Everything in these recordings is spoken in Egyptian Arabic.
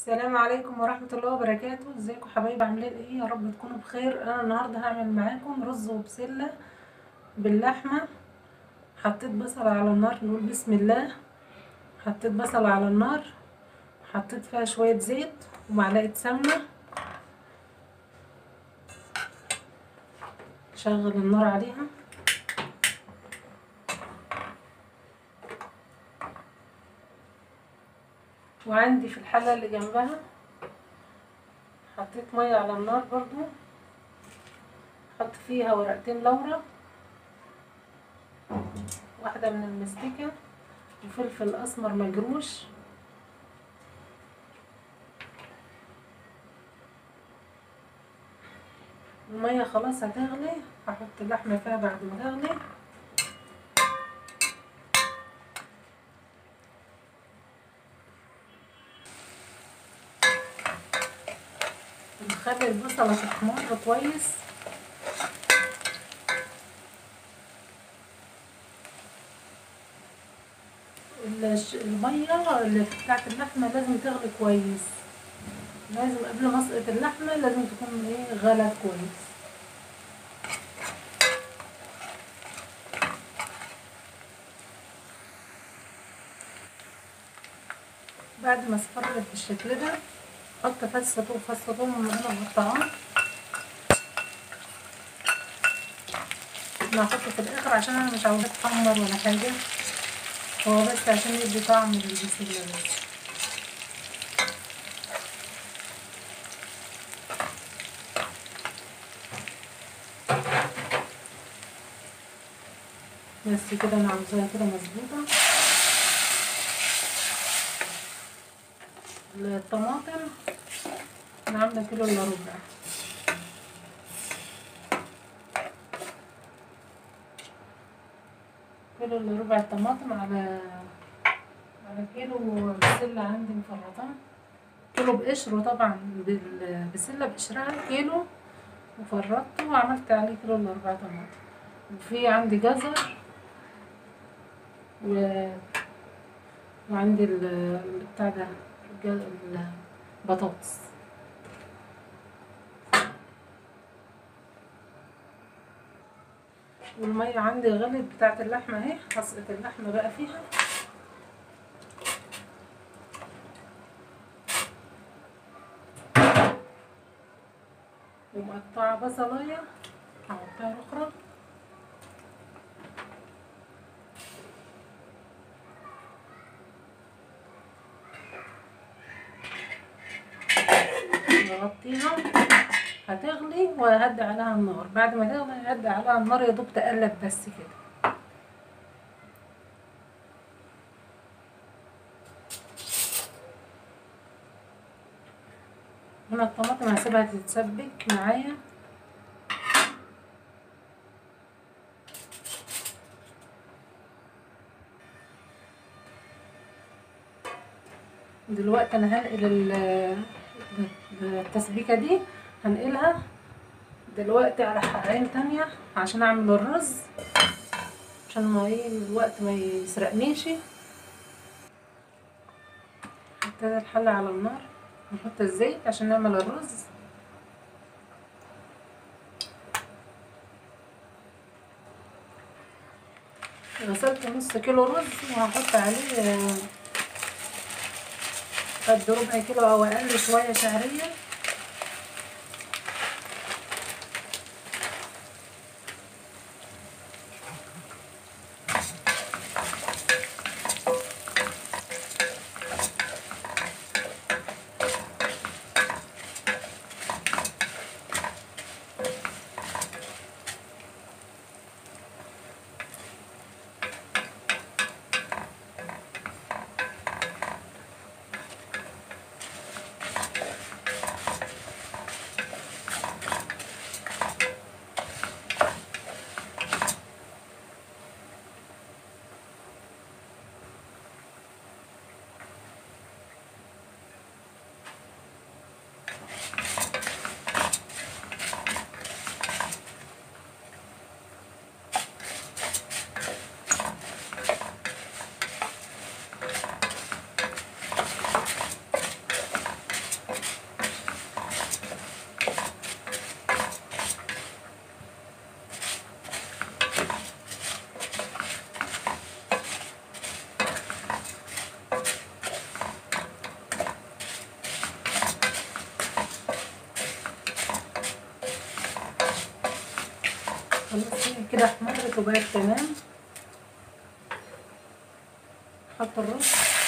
السلام عليكم ورحمة الله وبركاته ازيكم حبايبي عاملين ايه يا رب تكونوا بخير انا النهاردة هعمل معاكم رز وبسلة باللحمة حطيت بصل على النار نقول بسم الله حطيت بصل على النار حطيت فيها شوية زيت ومعلقة سمنة شغل النار عليها وعندي في الحلة اللي جنبها حطيت مية على النار برضو حط فيها ورقتين لورا واحدة من المستكة وفلفل أسمر مجروش المية خلاص هتغلي هحط اللحمة فيها بعد ما تغلي نخلي البصلة تحمر كويس المية اللي بتاعت اللحمة لازم تغلي كويس لازم قبل ما اسقط اللحمة لازم تكون ايه غلت كويس بعد ما اصفرت بالشكل ده احط فص ثوم فص ثوم من هنا مقطعاه انا هحطه في الاخر عشان انا مش عاوزاه يتحمر ولا حاجه هو بس عشان يدي طعم للبسله بس بس كده انا عاوزاها كده مظبوطه الطماطم انا عامله كيلو الا ربع كيلو الا ربع طماطم على على كيلو بسله عندي مفرطه كيلو بقشره طبعا بالبسله بقشرها كيلو وفرطته وعملت عليه كيلو الا ربع طماطم وفي عندي جزر و وعندي بتاع ده البطاطس والمية عندي غلت بتاعت اللحمة اهي هسقط اللحمة بقى فيها ومقطعة بصلاية هحطها اخرى نغطيها هتغلي وهدي عليها النار بعد ما تغلي هدي عليها النار يا دوب تقلب بس كده هنا الطماطم هسيبها تتسبك معايا دلوقتي انا هنقل التسبيكة دي هنقلها دلوقتي على حقين تانية عشان اعمل الرز عشان ما ايه الوقت ما يسرقنيش حطينا الحلة على النار نحط الزيت عشان نعمل الرز غسلت نص كيلو رز وهحط عليه قد ربع كيلو او اقل شويه شعريه كده احمرت وبقت تمام حط الرز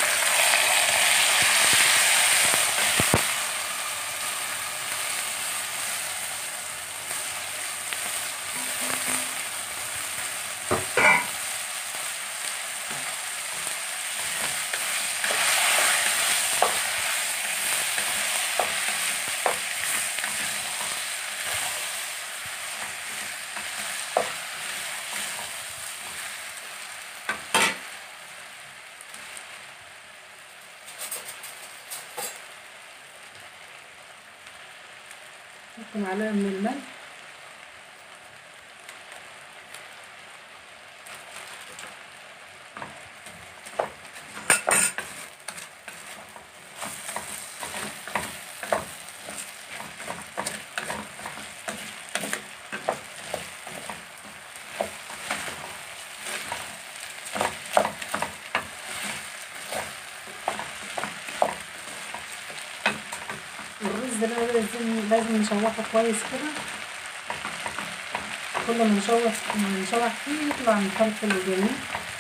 نحط معلقة من الملح الرز ده لازم لازم نشوحه كويس كده كل ما نشوح نشوح فيه يطلع مفلفل وجميل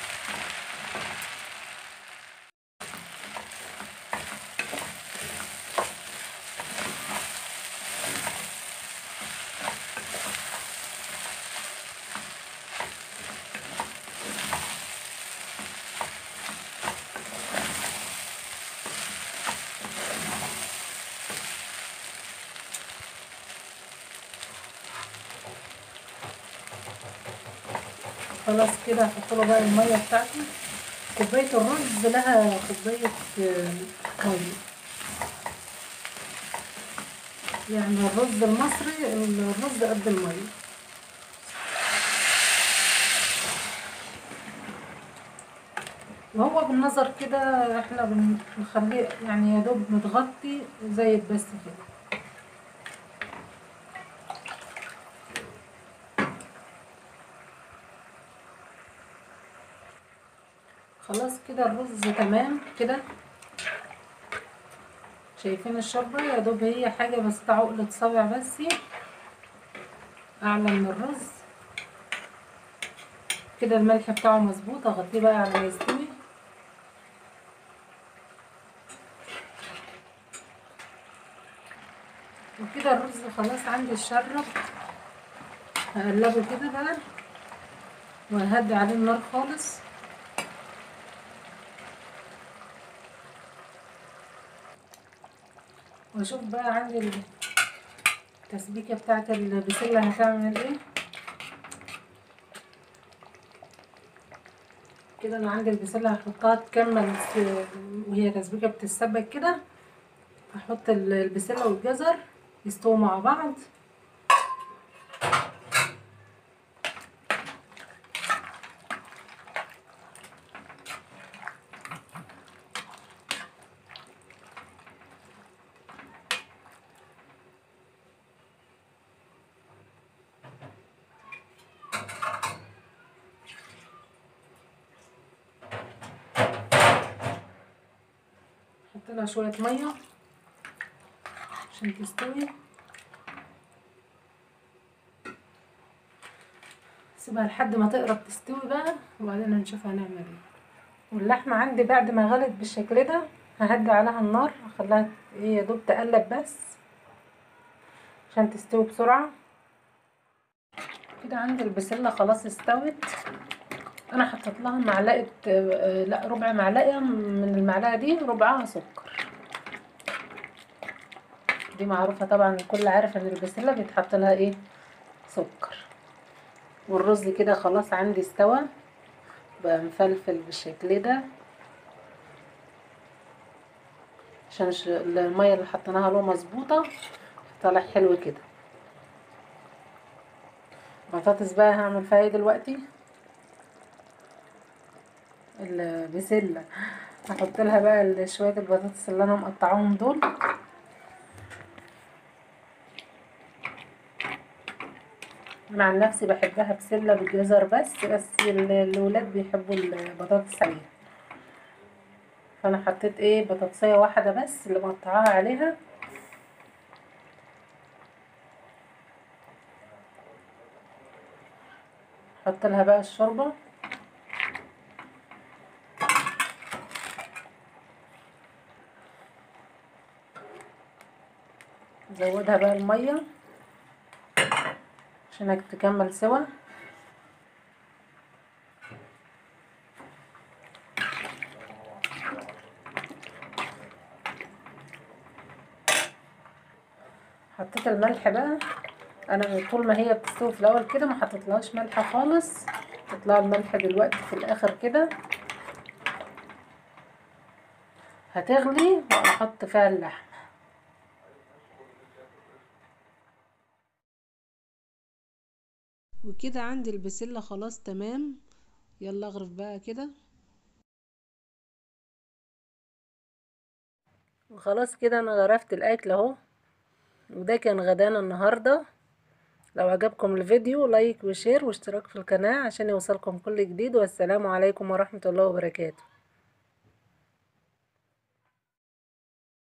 خلاص كده هحط له بقى الميه بتاعته كوبايه الرز لها كوبايه آه، ميه يعني الرز المصري الرز قد الميه وهو بالنظر كده احنا بنخليه يعني يا دوب متغطي زي بس كده خلاص كده الرز تمام كده شايفين الشوربة يا دوب هي حاجة بس عقلة صابع بس أعلى من الرز كده الملح بتاعه مظبوط اغطيه بقى على ما يستوي وكده الرز خلاص عندي الشرب هقلبه كده بقى وهدي عليه النار خالص واشوف بقى عندي التسبيكة بتاعت البسلة هتعمل ايه كده انا عندي البسلة هحطها تكمل وهي تسبيكة بتتسبك كده هحط البسلة والجزر يستووا مع بعض احط لها شويه ميه عشان تستوي سيبها لحد ما تقرب تستوي بقى وبعدين هنشوف هنعمل ايه واللحمه عندي بعد ما غلت بالشكل ده ههدي عليها النار اخليها ايه يا دوب تقلب بس عشان تستوي بسرعه كده عندي البسله خلاص استوت انا حطيت لها معلقه آه، لا ربع معلقه من المعلقه دي ربعها سكر دي معروفه طبعا الكل عارف ان البسله بيتحط لها ايه سكر والرز كده خلاص عندي استوى بقى مفلفل بالشكل ده عشان ش- الميه اللي حطيناها له مظبوطه طالع حلو كده بطاطس بقى هعمل فيها ايه دلوقتي البسلة هحط لها بقى ال- شوية البطاطس اللي انا مقطعاهم دول انا عن نفسي بحبها بسلة بالجزر بس بس ال- الولاد بيحبوا البطاطس عليها فانا حطيت ايه بطاطسية واحدة بس اللي مقطعاها عليها احط لها بقى الشوربه زودها بقى الميه عشان تكمل سوا حطيت الملح بقى انا طول ما هي بتستوي في الاول كده ما حطيتلهاش ملح خالص تطلع الملح دلوقتي في الاخر كده هتغلي واحط فيها اللحم وكده عندي البسلة خلاص تمام يلا اغرف بقى كده وخلاص كده انا غرفت الاكل اهو وده كان غدانا النهارده لو عجبكم الفيديو لايك وشير واشتراك في القناة عشان يوصلكم كل جديد والسلام عليكم ورحمة الله وبركاته